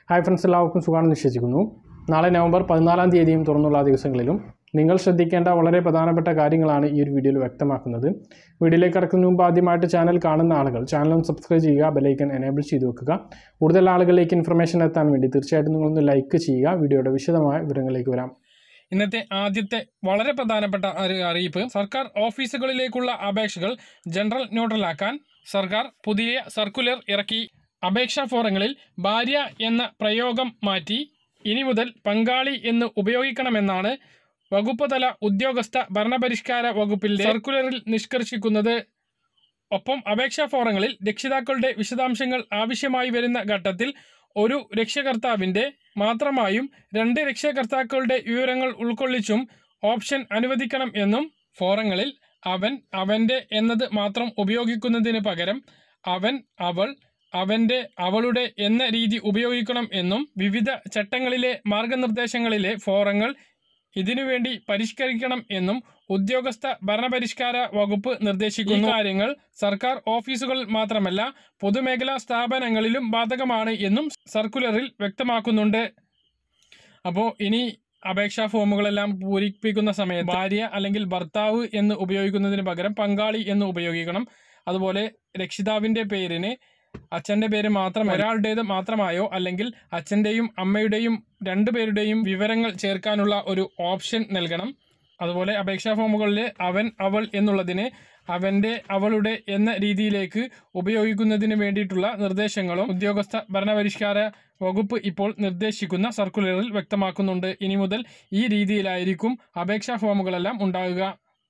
hi friends എല്ലാവർക്കും സുഖമാണെന്ന് വിശ്വസിക്കുന്നു നാളെ നവംബർ പതിനാലാം തീയതിയും തുറന്നുള്ള ദിവസങ്ങളിലും നിങ്ങൾ ശ്രദ്ധിക്കേണ്ട വളരെ പ്രധാനപ്പെട്ട കാര്യങ്ങളാണ് ഈ ഒരു വീഡിയോയിൽ വ്യക്തമാക്കുന്നത് വീഡിയോയിലേക്ക് കടക്കുന്നതിന് മുമ്പ് ആദ്യമായിട്ട് ചാനൽ കാണുന്ന ആളുകൾ ചാനൽ ഒന്ന് സബ്സ്ക്രൈബ് ചെയ്യുക ബെലൈക്കൺ എനേബിൾ ചെയ്ത് വെക്കുക കൂടുതൽ ആളുകളിലേക്ക് ഇൻഫർമേഷൻ എത്താൻ വേണ്ടി തീർച്ചയായിട്ടും നിങ്ങളൊന്ന് ലൈക്ക് ചെയ്യുക വീഡിയോയുടെ വിശദമായ വിവരങ്ങളിലേക്ക് വരാം ഇന്നത്തെ ആദ്യത്തെ വളരെ പ്രധാനപ്പെട്ട ഒരു അറിയിപ്പ് സർക്കാർ ഓഫീസുകളിലേക്കുള്ള അപേക്ഷകൾ ജനറൽ ന്യൂട്രലാക്കാൻ സർക്കാർ പുതിയ സർക്കുലർ ഇറക്കി അപേക്ഷാ ഫോറങ്ങളിൽ ഭാര്യ എന്ന പ്രയോഗം മാറ്റി ഇനി മുതൽ പങ്കാളി എന്ന് ഉപയോഗിക്കണമെന്നാണ് വകുപ്പ് തല ഉദ്യോഗസ്ഥ ഭരണപരിഷ്കാര വകുപ്പിന്റെ സർക്കുലറിൽ നിഷ്കർഷിക്കുന്നത് ഒപ്പം അപേക്ഷാ ഫോറങ്ങളിൽ രക്ഷിതാക്കളുടെ വിശദാംശങ്ങൾ ആവശ്യമായി വരുന്ന ഘട്ടത്തിൽ ഒരു രക്ഷകർത്താവിന്റെ മാത്രമായും രണ്ട് രക്ഷകർത്താക്കളുടെ വിവരങ്ങൾ ഉൾക്കൊള്ളിച്ചും ഓപ്ഷൻ അനുവദിക്കണം എന്നും ഫോറങ്ങളിൽ അവൻ അവന്റെ എന്നത് മാത്രം ഉപയോഗിക്കുന്നതിന് പകരം അവൻ അവൾ അവന്റെ അവളുടെ എന്ന രീതി ഉപയോഗിക്കണം എന്നും വിവിധ ചട്ടങ്ങളിലെ മാർഗനിർദ്ദേശങ്ങളിലെ ഫോറങ്ങൾ ഇതിനുവേണ്ടി പരിഷ്കരിക്കണം എന്നും ഉദ്യോഗസ്ഥ ഭരണപരിഷ്കാര വകുപ്പ് നിർദ്ദേശിക്കുന്നു ഈ കാര്യങ്ങൾ സർക്കാർ ഓഫീസുകളിൽ മാത്രമല്ല പൊതുമേഖലാ സ്ഥാപനങ്ങളിലും ബാധകമാണ് എന്നും സർക്കുലറിൽ വ്യക്തമാക്കുന്നുണ്ട് അപ്പോൾ ഇനി അപേക്ഷാ ഫോമുകളെല്ലാം പൂരിപ്പിക്കുന്ന സമയത്ത് ഭാര്യ അല്ലെങ്കിൽ ഭർത്താവ് എന്ന് ഉപയോഗിക്കുന്നതിന് പകരം പങ്കാളി എന്ന് ഉപയോഗിക്കണം അതുപോലെ രക്ഷിതാവിൻ്റെ പേരിന് അച്ഛൻ്റെ പേര് മാത്രം ഒരാളുടേത് മാത്രമായോ അല്ലെങ്കിൽ അച്ഛൻ്റെയും അമ്മയുടെയും രണ്ടുപേരുടെയും വിവരങ്ങൾ ചേർക്കാനുള്ള ഒരു ഓപ്ഷൻ നൽകണം അതുപോലെ അപേക്ഷാ ഫോമുകളിൽ അവൻ അവൾ എന്നുള്ളതിന് അവൻ്റെ അവളുടെ എന്ന രീതിയിലേക്ക് ഉപയോഗിക്കുന്നതിന് വേണ്ടിയിട്ടുള്ള നിർദ്ദേശങ്ങളും ഉദ്യോഗസ്ഥ ഭരണപരിഷ്കാര വകുപ്പ് ഇപ്പോൾ നിർദ്ദേശിക്കുന്ന സർക്കുലറിൽ വ്യക്തമാക്കുന്നുണ്ട് ഇനി മുതൽ ഈ രീതിയിലായിരിക്കും അപേക്ഷാ ഫോമുകളെല്ലാം ഉണ്ടാകുക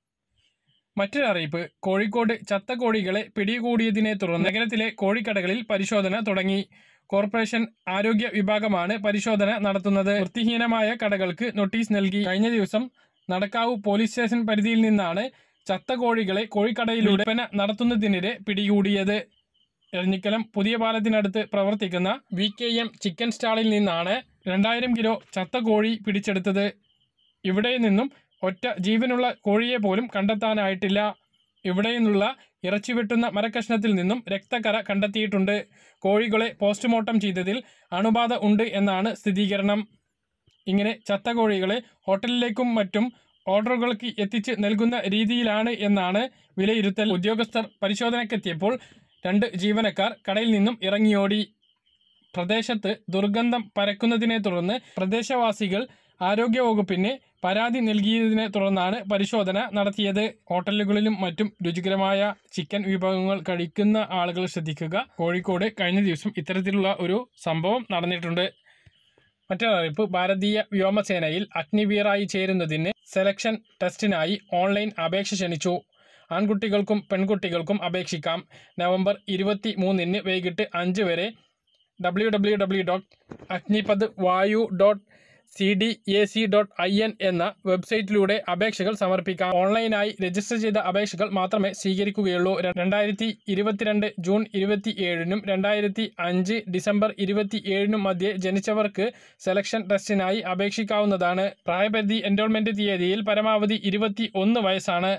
മറ്റൊരു അറിയിപ്പ് കോഴിക്കോട് ചത്ത കോഴികളെ പിടികൂടിയതിനെ തുടർന്ന് നഗരത്തിലെ കോഴിക്കടകളിൽ പരിശോധന തുടങ്ങി കോർപ്പറേഷൻ ആരോഗ്യ വിഭാഗമാണ് പരിശോധന നടത്തുന്നത് വൃത്തിഹീനമായ കടകൾക്ക് നോട്ടീസ് നൽകി കഴിഞ്ഞ ദിവസം നടക്കാവ് പോലീസ് സ്റ്റേഷൻ പരിധിയിൽ നിന്നാണ് ചത്ത കോഴികളെ കോഴിക്കടയിലൂടെ വിൽപ്പന നടത്തുന്നതിനിടെ പിടികൂടിയത് എരഞ്ഞിക്കലം പുതിയ പാലത്തിനടുത്ത് പ്രവർത്തിക്കുന്ന വി കെ എം ചിക്കൻ സ്റ്റാളിൽ നിന്നാണ് രണ്ടായിരം കിലോ ചത്ത കോഴി പിടിച്ചെടുത്തത് ഇവിടെ നിന്നും ഒറ്റ ജീവനുള്ള കോഴിയെ പോലും കണ്ടെത്താനായിട്ടില്ല ഇവിടെ നിന്നുള്ള ഇറച്ചി വെട്ടുന്ന മരക്കഷ്ണത്തിൽ നിന്നും രക്തക്കര കണ്ടെത്തിയിട്ടുണ്ട് കോഴികളെ പോസ്റ്റ്മോർട്ടം ചെയ്തതിൽ അണുബാധ ഉണ്ട് എന്നാണ് സ്ഥിരീകരണം ഇങ്ങനെ ചത്ത കോഴികളെ ഹോട്ടലിലേക്കും മറ്റും ഓർഡറുകൾക്ക് എത്തിച്ച് നൽകുന്ന രീതിയിലാണ് എന്നാണ് വിലയിരുത്തൽ ഉദ്യോഗസ്ഥർ പരിശോധനയ്ക്കെത്തിയപ്പോൾ രണ്ട് ജീവനക്കാർ കടയിൽ നിന്നും ഇറങ്ങിയോടി പ്രദേശത്ത് ദുർഗന്ധം പരക്കുന്നതിനെ തുടർന്ന് പ്രദേശവാസികൾ ആരോഗ്യവകുപ്പിന് പരാതി നൽകിയതിനെ തുടർന്നാണ് പരിശോധന നടത്തിയത് ഹോട്ടലുകളിലും മറ്റും രുചികരമായ ചിക്കൻ വിഭവങ്ങൾ കഴിക്കുന്ന ആളുകൾ ശ്രദ്ധിക്കുക കോഴിക്കോട് കഴിഞ്ഞ ദിവസം ഇത്തരത്തിലുള്ള ഒരു സംഭവം നടന്നിട്ടുണ്ട് മറ്റൊരറിയിപ്പ് ഭാരതീയ വ്യോമസേനയിൽ അഗ്നിവീറായി ചേരുന്നതിന് സെലക്ഷൻ ടെസ്റ്റിനായി ഓൺലൈൻ അപേക്ഷ ക്ഷണിച്ചു ആൺകുട്ടികൾക്കും പെൺകുട്ടികൾക്കും അപേക്ഷിക്കാം നവംബർ ഇരുപത്തി മൂന്നിന് വൈകിട്ട് അഞ്ച് വരെ W W W dot Agnipath Vayu dot C D A C dot I N എന്ന വെബ്സൈറ്റിലൂടെ അപേക്ഷകൾ സമർപ്പിക്കാം ഓൺലൈനായി രജിസ്റ്റർ ചെയ്ത അപേക്ഷകൾ മാത്രമേ സ്വീകരിക്കുകയുള്ളൂ രണ്ടായിരത്തി ഇരുപത്തിരണ്ട് ജൂൺ ഇരുപത്തി ഏഴിനും രണ്ടായിരത്തി അഞ്ച് ഡിസംബർ ഇരുപത്തി ഏഴിനും മധ്യേ ജനിച്ചവർക്ക് സെലക്ഷൻ ടെസ്റ്റിനായി അപേക്ഷിക്കാവുന്നതാണ് പ്രായപരിധി എൻറോൾമെന്റ് തീയതിയിൽ പരമാവധി ഇരുപത്തി ഒന്ന് വയസ്സാണ്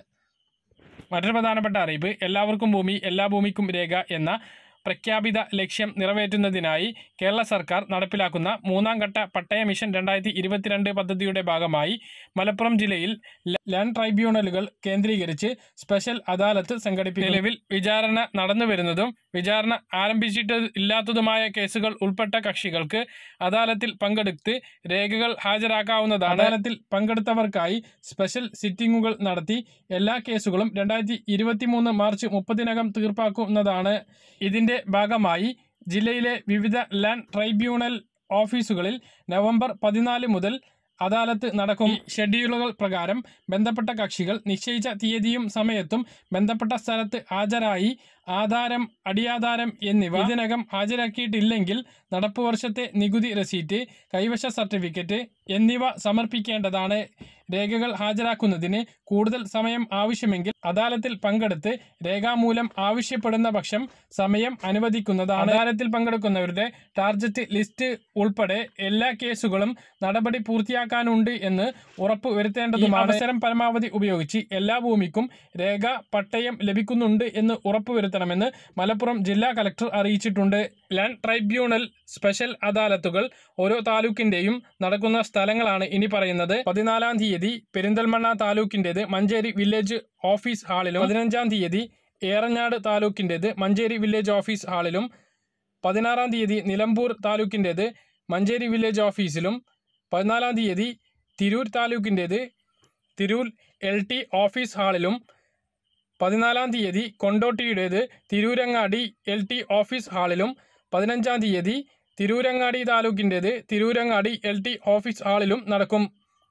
മറ്റൊരു പ്രധാനപ്പെട്ട അറിയിപ്പ് എല്ലാവർക്കും ഭൂമി എല്ലാ ഭൂമിക്കും രേഖ എന്ന പ്രഖ്യാപിത ലക്ഷ്യം നിറവേറ്റുന്നതിനായി കേരള സർക്കാർ നടപ്പിലാക്കുന്ന മൂന്നാം ഘട്ട പട്ടയ മിഷൻ രണ്ടായിരത്തി ഇരുപത്തിരണ്ട് പദ്ധതിയുടെ ഭാഗമായി മലപ്പുറം ജില്ലയിൽ ലാൻഡ് ട്രൈബ്യൂണലുകൾ കേന്ദ്രീകരിച്ച് സ്പെഷ്യൽ അദാലത്ത് സംഘടിപ്പിക്കും നിലവിൽ വിചാരണ നടന്നു വരുന്നതും വിചാരണ ആരംഭിച്ചിട്ട് ഇല്ലാത്തതുമായ കേസുകൾ ഉൾപ്പെട്ട കക്ഷികൾക്ക് അദാലത്തിൽ പങ്കെടുത്ത് രേഖകൾ ഹാജരാക്കാവുന്നതാണ് അദാലത്തിൽ പങ്കെടുത്തവർക്കായി സ്പെഷ്യൽ സിറ്റിംഗുകൾ നടത്തി എല്ലാ കേസുകളും രണ്ടായിരത്തി ഇരുപത്തി മൂന്ന് മാർച്ച് മുപ്പതിനകം തീർപ്പാക്കുന്നതാണ് ഇതിന്റെ ഭാഗമായി ജില്ലയിലെ വിവിധ ലാൻഡ് ട്രൈബ്യൂണൽ ഓഫീസുകളിൽ നവംബർ പതിനാല് മുതൽ അദാലത്ത് നടക്കും ഈ ഷെഡ്യൂളുകൾ പ്രകാരം ബന്ധപ്പെട്ട കക്ഷികൾ നിശ്ചയിച്ച തീയതിയും സമയത്തും ബന്ധപ്പെട്ട സ്ഥലത്ത് ഹാജരായി ആധാരം അടിയാധാരം എന്നിവ ഇതിനകം ഹാജരാക്കിയിട്ടില്ലെങ്കിൽ നടപ്പ് വർഷത്തെ നികുതി റെസീറ്റ് കൈവശ സർട്ടിഫിക്കറ്റ് എന്നിവ സമർപ്പിക്കേണ്ടതാണ് രേഖകൾ ഹാജരാക്കുന്നതിന് കൂടുതൽ സമയം ആവശ്യമെങ്കിൽ അദാലത്തിൽ പങ്കെടുത്ത് രേഖാമൂലം ആവശ്യപ്പെടുന്ന പക്ഷം സമയം അനുവദിക്കുന്നതാണ് അദാലത്തിൽ പങ്കെടുക്കുന്നവരുടെ ടാർജറ്റ് ലിസ്റ്റ് ഉൾപ്പെടെ എല്ലാ കേസുകളും നടപടി പൂർത്തിയാക്കാനുണ്ട് എന്ന് ഉറപ്പ് വരുത്തേണ്ടതുമാണ് അവസരം പരമാവധി ഉപയോഗിച്ച് എല്ലാ ഭൂമിക്കും രേഖ പട്ടയം ലഭിക്കുന്നുണ്ട് എന്ന് ഉറപ്പുവരുത്തേണ്ടത് ഉറപ്പുവരുത്തണമെന്ന് മലപ്പുറം ജില്ലാ കലക്ടർ അറിയിച്ചിട്ടുണ്ട് ലാൻഡ് ട്രൈബ്യൂണൽ സ്പെഷ്യൽ അദാലത്തുകൾ ഓരോ താലൂക്കിന്റെയും നടക്കുന്ന സ്ഥലങ്ങളാണ് ഇനി പറയുന്നത് പതിനാലാം തീയതി പെരിന്തൽമണ്ണ താലൂക്കിന്റേത് മഞ്ചേരി വില്ലേജ് ഓഫീസ് ഹാളിലും പതിനഞ്ചാം തീയതി ഏറഞ്ഞാട് താലൂക്കിന്റേത് മഞ്ചേരി വില്ലേജ് ഓഫീസ് ഹാളിലും പതിനാറാം തീയതി നിലമ്പൂർ താലൂക്കിന്റേത് മഞ്ചേരി വില്ലേജ് ഓഫീസിലും പതിനാലാം തീയതി തിരൂർ താലൂക്കിൻ്റേത് തിരൂർ എൽ ടി ഓഫീസ് ഹാളിലും പതിനാലാം തീയതി കൊണ്ടോട്ടിയുടേത് തിരൂരങ്ങാടി എൽ ടി ഓഫീസ് ഹാളിലും പതിനഞ്ചാം തീയതി തിരൂരങ്ങാടി താലൂക്കിൻ്റേത് തിരൂരങ്ങാടി എൽ ടി ഓഫീസ് ഹാളിലും നടക്കും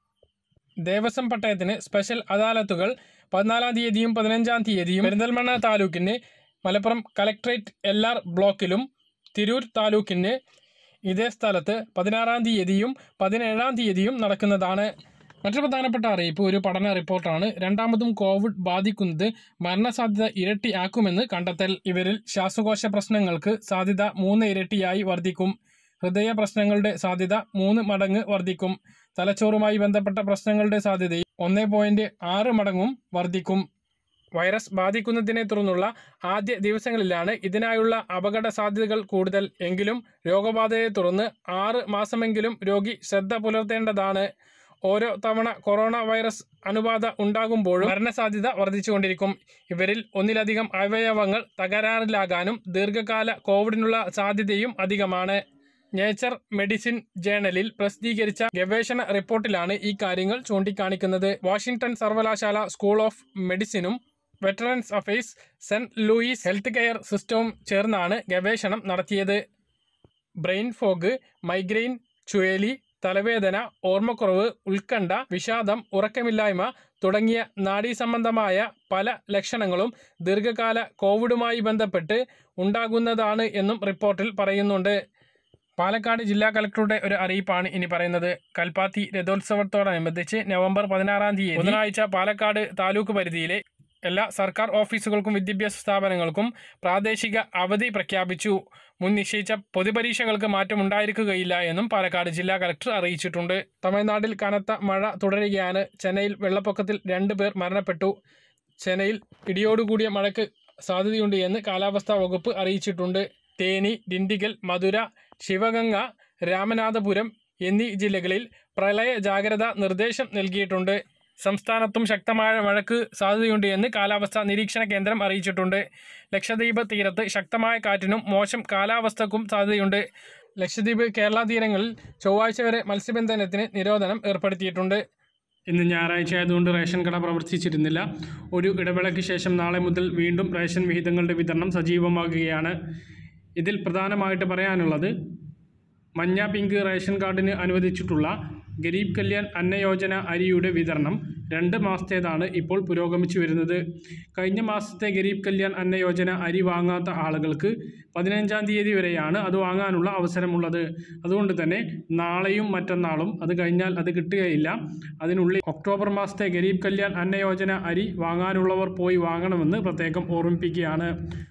ദേവസ്വം പട്ടയത്തിന് സ്പെഷ്യൽ അദാലത്തുകൾ പതിനാലാം തീയതിയും പതിനഞ്ചാം തീയതിയും പെരിന്തൽമണ്ണ താലൂക്കിന് മലപ്പുറം കലക്ട്രേറ്റ് എൽ ആർ ബ്ലോക്കിലും തിരൂർ താലൂക്കിന് ഇതേ സ്ഥലത്ത് പതിനാറാം തീയതിയും പതിനേഴാം തീയതിയും നടക്കുന്നതാണ് മറ്റൊരു പ്രധാനപ്പെട്ട അറിയിപ്പ് ഒരു പഠന റിപ്പോർട്ടാണ് രണ്ടാമതും കോവിഡ് ബാധിക്കുന്നത് മരണസാധ്യത ഇരട്ടിയാക്കുമെന്ന് കണ്ടെത്തൽ ഇവരിൽ ശ്വാസകോശ പ്രശ്നങ്ങൾക്ക് സാധ്യത മൂന്ന് ഇരട്ടിയായി വർദ്ധിക്കും ഹൃദയ പ്രശ്നങ്ങളുടെ സാധ്യത മൂന്ന് മടങ്ങ് വർദ്ധിക്കും തലച്ചോറുമായി ബന്ധപ്പെട്ട പ്രശ്നങ്ങളുടെ സാധ്യതയും ഒന്ന് പോയിന്റ് ആറ് മടങ്ങും വർദ്ധിക്കും വൈറസ് ബാധിക്കുന്നതിനെ തുടർന്നുള്ള ആദ്യ ദിവസങ്ങളിലാണ് ഇതിനായുള്ള അപകട സാധ്യതകൾ കൂടുതൽ എങ്കിലും രോഗബാധയെ തുടർന്ന് ആറ് മാസമെങ്കിലും രോഗി ശ്രദ്ധ പുലർത്തേണ്ടതാണ് ഓരോ തവണ കൊറോണ വൈറസ് അണുബാധ ഉണ്ടാകുമ്പോഴും മരണസാധ്യത വർദ്ധിച്ചുകൊണ്ടിരിക്കും ഇവരിൽ ഒന്നിലധികം അവയവങ്ങൾ തകരാറിലാകാനും ദീർഘകാല കോവിഡിനുള്ള സാധ്യതയും അധികമാണ് നേച്ചർ മെഡിസിൻ ജേണലിൽ പ്രസിദ്ധീകരിച്ച ഗവേഷണ റിപ്പോർട്ടിലാണ് ഈ കാര്യങ്ങൾ ചൂണ്ടിക്കാണിക്കുന്നത് വാഷിംഗ്ടൺ സർവകലാശാല സ്കൂൾ ഓഫ് മെഡിസിനും veterans affairs Saint Louis health care സിസ്റ്റവും ചേർന്നാണ് ഗവേഷണം നടത്തിയത് ബ്രെയിൻ ഫോഗ് മൈഗ്രെയിൻ ചുഴലി തലവേദന ഓർമ്മക്കുറവ് ഉത്കണ്ഠ വിഷാദം ഉറക്കമില്ലായ്മ തുടങ്ങിയ നാഡീസംബന്ധമായ പല ലക്ഷണങ്ങളും ദീർഘകാല കോവിഡുമായി ബന്ധപ്പെട്ട് ഉണ്ടാകുന്നതാണ് എന്നും റിപ്പോർട്ടിൽ പറയുന്നുണ്ട് പാലക്കാട് ജില്ലാ കളക്ടറുടെ ഒരു അറിയിപ്പാണ് ഇനി പറയുന്നത് കൽപ്പാത്തി രഥോത്സവത്തോടനുബന്ധിച്ച് നവംബർ പതിനാറാം തീയതി ബുധനാഴ്ച പാലക്കാട് താലൂക്ക് പരിധിയിലെ എല്ലാ സർക്കാർ ഓഫീസുകൾക്കും വിദ്യാഭ്യാസ സ്ഥാപനങ്ങൾക്കും പ്രാദേശിക അവധി പ്രഖ്യാപിച്ചു മുൻ നിശ്ചയിച്ച പൊതുപരീക്ഷകൾക്ക് മാറ്റം ഉണ്ടായിരിക്കുകയില്ല എന്നും പാലക്കാട് ജില്ലാ കലക്ടർ അറിയിച്ചിട്ടുണ്ട് തമിഴ്നാട്ടിൽ കനത്ത മഴ തുടരുകയാണ് ചെന്നൈയിൽ വെള്ളപ്പൊക്കത്തിൽ രണ്ട് പേർ മരണപ്പെട്ടു ചെന്നൈയിൽ ഇടിയോടുകൂടിയ മഴയ്ക്ക് സാധ്യതയുണ്ട് എന്ന് കാലാവസ്ഥാ വകുപ്പ് അറിയിച്ചിട്ടുണ്ട് തേനി ദിണ്ടിഗൽ മധുര ശിവഗംഗ രാമനാഥപുരം എന്നീ ജില്ലകളിൽ പ്രളയ ജാഗ്രതാ നിർദ്ദേശം നൽകിയിട്ടുണ്ട് സംസ്ഥാനത്തും ശക്തമായ മഴയ്ക്ക് സാധ്യതയുണ്ട് എന്ന് കാലാവസ്ഥാ നിരീക്ഷണ കേന്ദ്രം അറിയിച്ചിട്ടുണ്ട് ലക്ഷദ്വീപ് തീരത്ത് ശക്തമായ കാറ്റിനും മോശം കാലാവസ്ഥക്കും സാധ്യതയുണ്ട് ലക്ഷദ്വീപ് കേരള തീരങ്ങളിൽ ചൊവ്വാഴ്ച വരെ മത്സ്യബന്ധനത്തിന് നിരോധനം ഏർപ്പെടുത്തിയിട്ടുണ്ട് ഇന്ന് ഞായറാഴ്ച ആയതുകൊണ്ട് റേഷൻ കട പ്രവർത്തിച്ചിരുന്നില്ല ഒരു ഇടവേളയ്ക്ക് ശേഷം നാളെ മുതൽ വീണ്ടും റേഷൻ വിഹിതങ്ങളുടെ വിതരണം സജീവമാകുകയാണ് ഇതിൽ പ്രധാനമായിട്ട് പറയാനുള്ളത് മഞ്ഞ പിങ്ക് റേഷൻ കാർഡിന് അനുവദിച്ചിട്ടുള്ള ഗരീബ് കല്യാൺ അന്നയോജന അരിയുടെ വിതരണം രണ്ട് മാസത്തേതാണ് ഇപ്പോൾ പുരോഗമിച്ചു വരുന്നത് കഴിഞ്ഞ മാസത്തെ ഗരീബ് കല്യാൺ അന്നയോജന അരി വാങ്ങാത്ത ആളുകൾക്ക് പതിനഞ്ചാം തീയതി വരെയാണ് അത് വാങ്ങാനുള്ള അവസരമുള്ളത് അതുകൊണ്ട് തന്നെ നാളെയും മറ്റന്നാളും അത് കഴിഞ്ഞാൽ അത് കിട്ടുകയില്ല അതിനുള്ളിൽ ഒക്ടോബർ മാസത്തെ ഗരീബ് കല്യാൺ അന്നയോജന അരി വാങ്ങാനുള്ളവർ പോയി വാങ്ങണമെന്ന് പ്രത്യേകം ഓർമ്മിപ്പിക്കുകയാണ്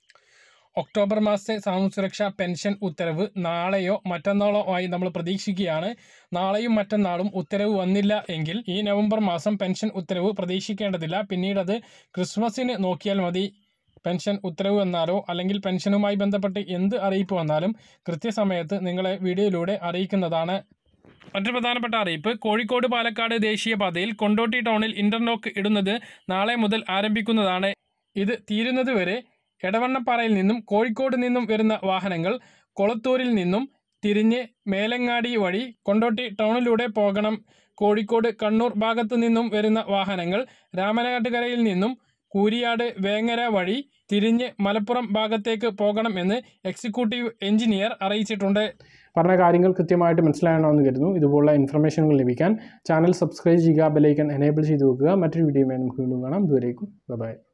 ഒക്ടോബർ മാസത്തെ സാമൂഹ്യ സുരക്ഷാ പെൻഷൻ ഉത്തരവ് നാളെയോ മറ്റന്നാളോ ആയി നമ്മൾ പ്രതീക്ഷിക്കുകയാണ് നാളെയും മറ്റന്നാളും ഉത്തരവ് വന്നില്ല എങ്കിൽ ഈ നവംബർ മാസം പെൻഷൻ ഉത്തരവ് പ്രതീക്ഷിക്കേണ്ടതില്ല പിന്നീട് അത് ക്രിസ്മസിന് നോക്കിയാൽ മതി പെൻഷൻ ഉത്തരവ് വന്നാലോ അല്ലെങ്കിൽ പെൻഷനുമായി ബന്ധപ്പെട്ട് എന്ത് അറിയിപ്പ് വന്നാലും കൃത്യസമയത്ത് നിങ്ങളെ വീഡിയോയിലൂടെ അറിയിക്കുന്നതാണ് മറ്റൊരു പ്രധാനപ്പെട്ട അറിയിപ്പ് കോഴിക്കോട് പാലക്കാട് ദേശീയപാതയിൽ കൊണ്ടോട്ടി ടൗണിൽ ഇന്റർലോക്ക് ഇടുന്നത് നാളെ മുതൽ ആരംഭിക്കുന്നതാണ് ഇത് തീരുന്നതുവരെ എടവണ്ണപ്പാറയിൽ നിന്നും കോഴിക്കോട് നിന്നും വരുന്ന വാഹനങ്ങൾ കൊളത്തൂരിൽ നിന്നും തിരിഞ്ഞ് മേലങ്ങാടി വഴി കൊണ്ടോട്ടി ടൗണിലൂടെ പോകണം കോഴിക്കോട് കണ്ണൂർ ഭാഗത്തു നിന്നും വരുന്ന വാഹനങ്ങൾ രാമനാട്ടുകരയിൽ നിന്നും കൂരിയാട് വേങ്ങര വഴി തിരിഞ്ഞ് മലപ്പുറം ഭാഗത്തേക്ക് പോകണം എന്ന് എക്സിക്യൂട്ടീവ് എഞ്ചിനീയർ അറിയിച്ചിട്ടുണ്ട് പറഞ്ഞ കാര്യങ്ങൾ കൃത്യമായിട്ട് മനസ്സിലാകണമെന്ന് കരുതുന്നു ഇതുപോലുള്ള ഇൻഫർമേഷനുകൾ ലഭിക്കാൻ ചാനൽ സബ്സ്ക്രൈബ് ചെയ്യുക ബെലൈക്കൺ എനേബിൾ ചെയ്ത് വെക്കുക മറ്റൊരു വീഡിയോയുമായി നമുക്ക് വീണ്ടും കാണാം ഇതുവരേക്കും ബൈ